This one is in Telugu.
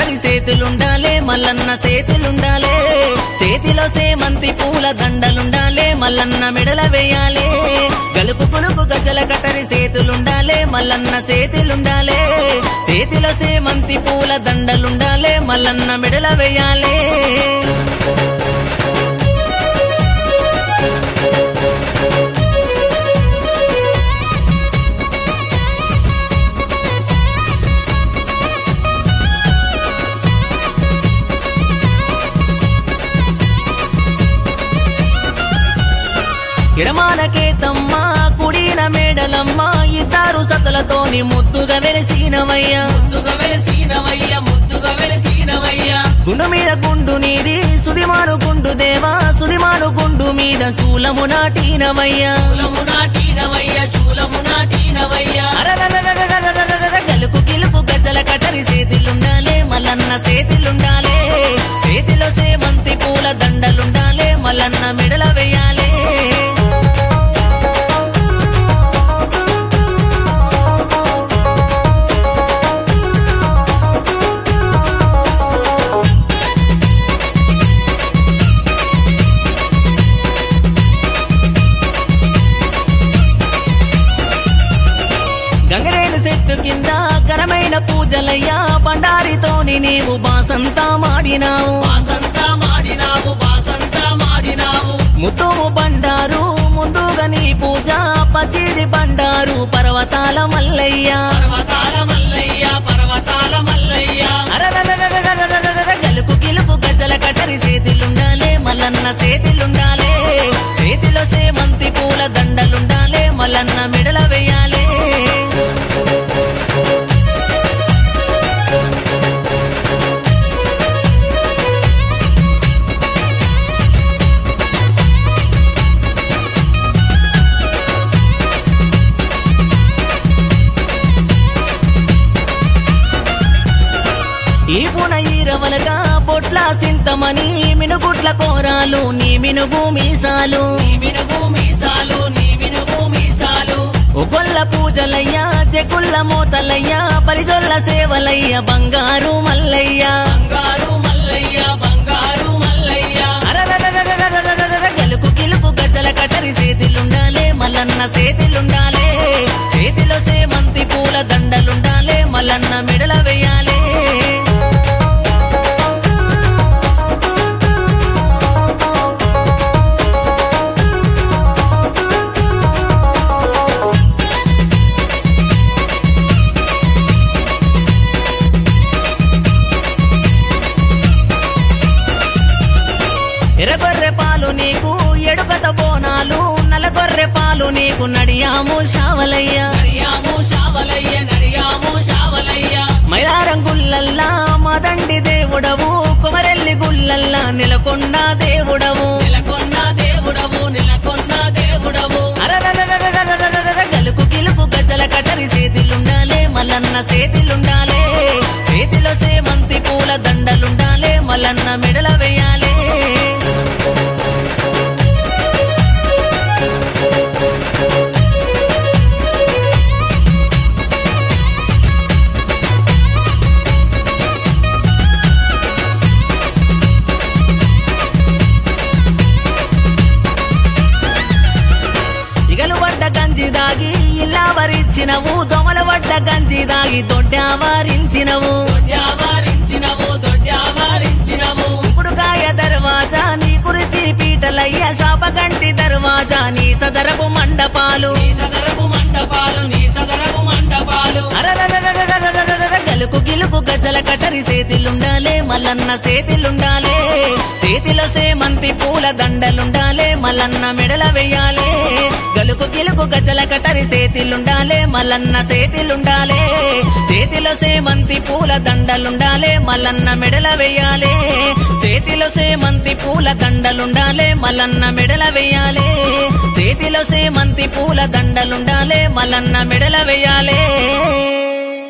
కటరి చేతులుండాలే మల్లన్న చేతులుండాలే చేతిలో సేమంతి పూల దండలుండాలే మల్లన్న మెడల వేయాలే గలుపు పులుపు గజల కటరి చేతులుండాలే మల్లన్న చేతులుండాలే చేతిలో సేమంతి పూల దండలుండాలే మల్లన్న మెడల వేయాలే ఎడమానకే తమ్మ కుడిన మేడలమ్మ ఇద్దరు సతులతోని ముద్దుగా వెలిసినవయ్యా ముద్దుగా వెలసినవయ్య ముద్దుగా వెలసినవయ్య గుండు మీద గుండు నీది సుదిమాను గుండు దేవా సుదిమాను గుండు మీద శూలము నాటినవయ్యా శూలము నాటినవయ్య శూలము నాటినవయ్య అరరరరరరరరరర గలుపు గిలుపు గజల కటరి చేతిలుండాలే మల్లన్న చేతిలుండాలే చేతిలో సేమంతి పూల దండలుండాలే మల్లన్న మెడల వేయాలే గంగరేణు చెట్టు కింద ఘనమైన పూజలయ్యా బండారితోని నీవు బాసంతా మాడినావు బాసంతా మాడినావు బాసంతా మాడినావు ముత్తుము బండారు ముందుగా నీ పూజ పచ్చిది బండారు పర్వతాల మల్లయ్య పర్వతాల మల్లయ్య పర్వతాల మల్లయ్య అరరరరరరరరరర గలుపు గిలుపు గజల కటరి చేతిలుండాలే మల్లన్న చేతిలుండాలే చేతిలో సేమంతి పూల దండలుండాలే మల్లన్న మెడల వేయాలే ఈ పున ఈరవలగా పొట్ల సింతమని మినుగుట్ల కోరాలు నీ మినుగు మీసాలు నీ మినుగు మీసాలు నీ మినుగు మీసాలు ఒకొల్ల పూజలయ్యా చెకుల్ల మోతలయ్యా పరిజొల్ల సేవలయ్య బంగారు మల్లయ్య బంగారు మల్లయ్య బంగారు మల్లయ్య అరరరరరరరరరర గలుపు గిలుపు గజల కటరి చేతిలుండాలే మల్లన్న చేతిలుండాలే చేతిలో సేమంతి పూల దండలుండాలే మల్లన్న మెడల వేయాలే ఎర్రగొర్రె పాలు నీకు ఎడుకత బోనాలు నల్లగొర్రె పాలు నీకు నడియాము శావలయ్య నడియాము శావలయ్య నడియాము శావలయ్య మైలారం గుల్లల్లా మదండి దేవుడవు కుమరెల్లి గుల్లల్లా నెలకొండ దేవుడవు నెలకొన్న దేవుడవు నెలకొన్న దేవుడవు అరరరరరరరరరర గలుపు గిలుపు గజల కటరి చేతిలుండాలే మల్లన్న చేతిలుండాలే చేతిలో సేమంతి పూల దండలుండాలే మల్లన్న మెడల వేయాలే ఇగలు పడ్డ గంజి దాగి ఇలా వరించినవు దొమల పడ్డ గంజి దాగి దొడ్డావారించినవు దొడ్డావారించినవు దొడ్డావారించినవు ఇప్పుడుకాయ దర్వాజా నీ కురిచి పీటలయ్య శాపగంటి దర్వాజా నీ సదరపు మండపాలు నీ సదరపు మండపాలు నీ సదరపు మండపాలు అరరరరరరరరరర గలుపు గిలుపు గజల కటరి చేతిలుండాలే మల్లన్న చేతిలుండాలే చేతిలో సేమంతి పూల దండలుండాలే మల్లన్న మెడల వేయాలే గలుపు గిలుపు గజల కటరి చేతిలుండాలే మల్లన్న చేతిలుండాలే చేతిలో సేమంతి పూల దండలుండాలే మల్లన్న మెడల వేయాలే చేతిలో సేమంతి పూల దండలుండాలే మల్లన్న మెడల వేయాలే చేతిలో సేమంతి పూల దండలుండాలే మల్లన్న మెడల వేయాలే